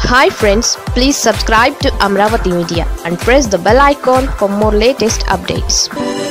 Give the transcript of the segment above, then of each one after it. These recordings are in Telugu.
hi friends please subscribe to Amaravati media and press the bell icon for more latest updates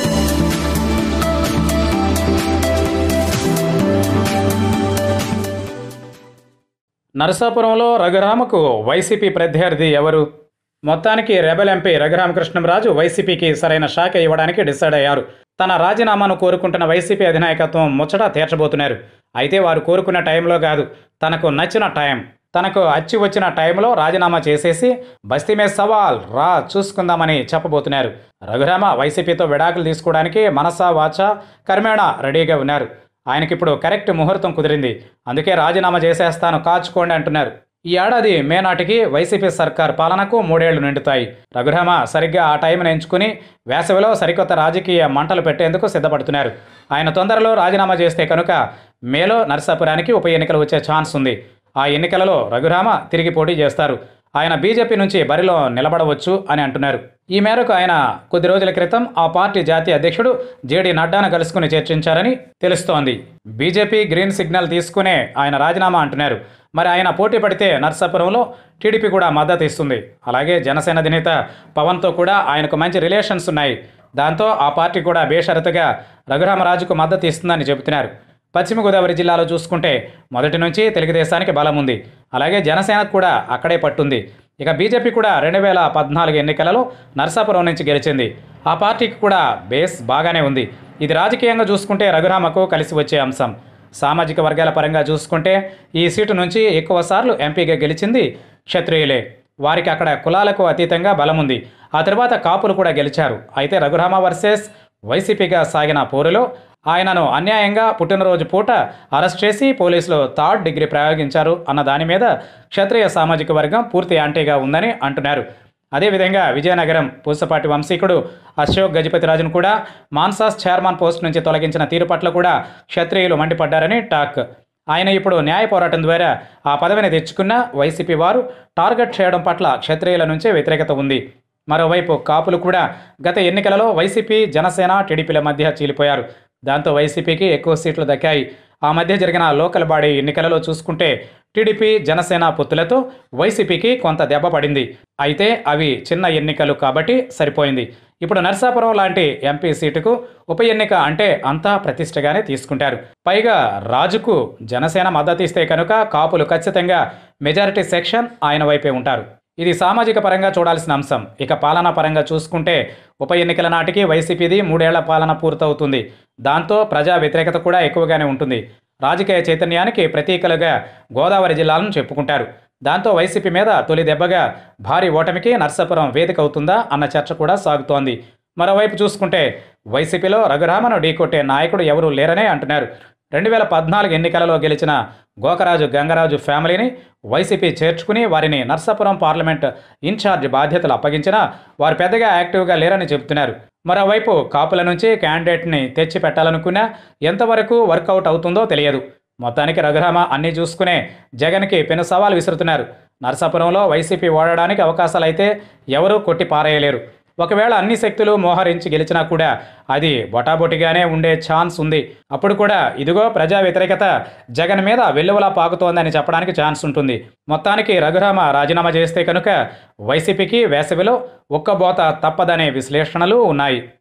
నరసాపురంలో రఘురామకు వైసీపీ ప్రత్యర్థి ఎవరు మొత్తానికి రెబల్ ఎంపీ రఘురామకృష్ణంరాజు వైసీపీకి సరైన శాఖ ఇవ్వడానికి డిసైడ్ అయ్యారు తన రాజీనామాను కోరుకుంటున్న వైసీపీ అధినాయకత్వం ముచ్చట తీర్చబోతున్నారు అయితే వారు కోరుకున్న టైంలో కాదు తనకు నచ్చిన టైం తనకు అచ్చి వచ్చిన టైంలో రాజీనామా చేసేసి బస్తీ మే సవాల్ రా చూసుకుందామని చెప్పబోతున్నారు రఘురామ వైసీపీతో విడాకులు తీసుకోవడానికి మనసా వాచ కర్మేణ రెడీగా ఉన్నారు ఆయనకిప్పుడు కరెక్ట్ ముహూర్తం కుదిరింది అందుకే రాజీనామా చేసేస్తాను కాచుకోండి అంటున్నారు ఈ ఏడాది మే నాటికి వైసీపీ సర్కార్ పాలనకు మూడేళ్లు నిండుతాయి రఘురామ సరిగ్గా ఆ టైంను ఎంచుకుని వేసవిలో సరికొత్త రాజకీయ మంటలు పెట్టేందుకు సిద్ధపడుతున్నారు ఆయన తొందరలో రాజీనామా చేస్తే కనుక మేలో నరసాపురానికి ఉప ఎన్నికలు వచ్చే ఛాన్స్ ఉంది ఆ ఎన్నికలలో రఘురామ తిరిగి పోటీ చేస్తారు ఆయన బీజేపీ నుంచి బరిలో నిలబడవచ్చు అని అంటున్నారు ఈ మేరకు ఆయన కొద్ది రోజుల క్రితం ఆ పార్టీ జాతీయ అధ్యక్షుడు జేడీ నడ్డాను కలుసుకుని చర్చించారని తెలుస్తోంది బీజేపీ గ్రీన్ సిగ్నల్ తీసుకునే ఆయన రాజీనామా అంటున్నారు మరి ఆయన పోటీ పడితే నర్సాపురంలో టీడీపీ కూడా మద్దతు ఇస్తుంది అలాగే జనసేన అధినేత పవన్తో కూడా ఆయనకు మంచి రిలేషన్స్ ఉన్నాయి దాంతో ఆ పార్టీ కూడా బేషరతుగా రఘురామరాజుకు మద్దతు ఇస్తుందని చెబుతున్నారు పశ్చిమ గోదావరి జిల్లాలో చూసుకుంటే మొదటి నుంచి తెలుగుదేశానికి బలం ఉంది అలాగే జనసేనకు కూడా అక్కడే పట్టుంది ఇక బీజేపీ కూడా రెండు వేల పద్నాలుగు ఎన్నికలలో నర్సాపురం నుంచి గెలిచింది ఆ పార్టీకి కూడా బేస్ బాగానే ఉంది ఇది రాజకీయంగా చూసుకుంటే రఘురామకు కలిసి వచ్చే అంశం సామాజిక వర్గాల పరంగా చూసుకుంటే ఈ సీటు నుంచి ఎక్కువ సార్లు ఎంపీగా గెలిచింది క్షత్రియులే వారికి అక్కడ కులాలకు అతీతంగా బలం ఉంది ఆ తర్వాత కాపులు కూడా గెలిచారు అయితే రఘురామ వర్సెస్ వైసీపీగా సాగిన పోరులో ఆయనను అన్యాయంగా పుట్టినరోజు పూట అరెస్ట్ చేసి పోలీసులు థర్డ్ డిగ్రీ ప్రయోగించారు అన్న దాని మీద క్షత్రియ సామాజిక వర్గం పూర్తి యాంటీగా ఉందని అంటున్నారు అదేవిధంగా విజయనగరం పూసపాటి వంశీకుడు అశోక్ గజపతిరాజును కూడా మాన్సాస్ చైర్మన్ పోస్ట్ నుంచి తొలగించిన తీరు పట్ల కూడా క్షత్రియులు మండిపడ్డారని టాక్ ఆయన ఇప్పుడు న్యాయ పోరాటం ద్వారా ఆ పదవిని తెచ్చుకున్న వైసీపీ వారు టార్గెట్ చేయడం పట్ల క్షత్రియుల నుంచే వ్యతిరేకత ఉంది మరోవైపు కాపులు కూడా గత ఎన్నికలలో వైసీపీ జనసేన టీడీపీల మధ్య చీలిపోయారు దాంతో వైసీపీకి ఎక్కువ సీట్లు దక్కాయి ఆ మధ్య జరిగిన లోకల్ బాడీ ఎన్నికలలో చూసుకుంటే టీడీపీ జనసేన పొత్తులతో వైసీపీకి కొంత దెబ్బ పడింది అయితే అవి చిన్న ఎన్నికలు కాబట్టి సరిపోయింది ఇప్పుడు నర్సాపురం లాంటి ఎంపీ సీటుకు ఉప ఎన్నిక అంటే అంతా ప్రతిష్టగానే తీసుకుంటారు పైగా రాజుకు జనసేన మద్దతు ఇస్తే కనుక కాపులు ఖచ్చితంగా మెజారిటీ సెక్షన్ ఆయన వైపే ఉంటారు ఇది సామాజిక పరంగా చూడాల్సిన అంశం ఇక పాలనా పరంగా చూసుకుంటే ఉప ఎన్నికల నాటికి వైసీపీది మూడేళ్ల పాలన పూర్తవుతుంది దాంతో ప్రజా వ్యతిరేకత కూడా ఎక్కువగానే ఉంటుంది రాజకీయ చైతన్యానికి ప్రతీకలుగా గోదావరి జిల్లాలను చెప్పుకుంటారు దాంతో వైసీపీ మీద తొలి దెబ్బగా భారీ ఓటమికి నర్సాపురం వేదిక అవుతుందా అన్న చర్చ కూడా సాగుతోంది మరోవైపు చూసుకుంటే వైసీపీలో రఘురామను ఢీకొట్టే నాయకుడు ఎవరూ లేరనే అంటున్నారు రెండు వేల పద్నాలుగు ఎన్నికలలో గెలిచిన గోకరాజు గంగరాజు ఫ్యామిలీని వైసీపీ చేర్చుకుని వారిని నర్సాపురం పార్లమెంట్ ఇన్ఛార్జ్ బాధ్యతలు అప్పగించినా వారు పెద్దగా యాక్టివ్గా లేరని చెబుతున్నారు మరోవైపు కాపుల నుంచి క్యాండిడేట్ని తెచ్చి పెట్టాలనుకున్నా ఎంతవరకు వర్కౌట్ అవుతుందో తెలియదు మొత్తానికి రఘురామ అన్నీ చూసుకునే జగన్కి పెను సవాల్ విసురుతున్నారు నర్సాపురంలో వైసీపీ ఓడడానికి అవకాశాలైతే ఎవరూ కొట్టి పారేయలేరు ఒకవేళ అన్ని శక్తులు మోహరించి గెలిచినా కూడా అది బొటాబొటిగానే ఉండే ఛాన్స్ ఉంది అప్పుడు కూడా ఇదిగో ప్రజా వ్యతిరేకత జగన్ మీద వెల్లువలా పాకుతోందని చెప్పడానికి ఛాన్స్ ఉంటుంది మొత్తానికి రఘురామ రాజీనామా చేస్తే కనుక వైసీపీకి వేసవిలో ఒక్కబోత తప్పదనే విశ్లేషణలు ఉన్నాయి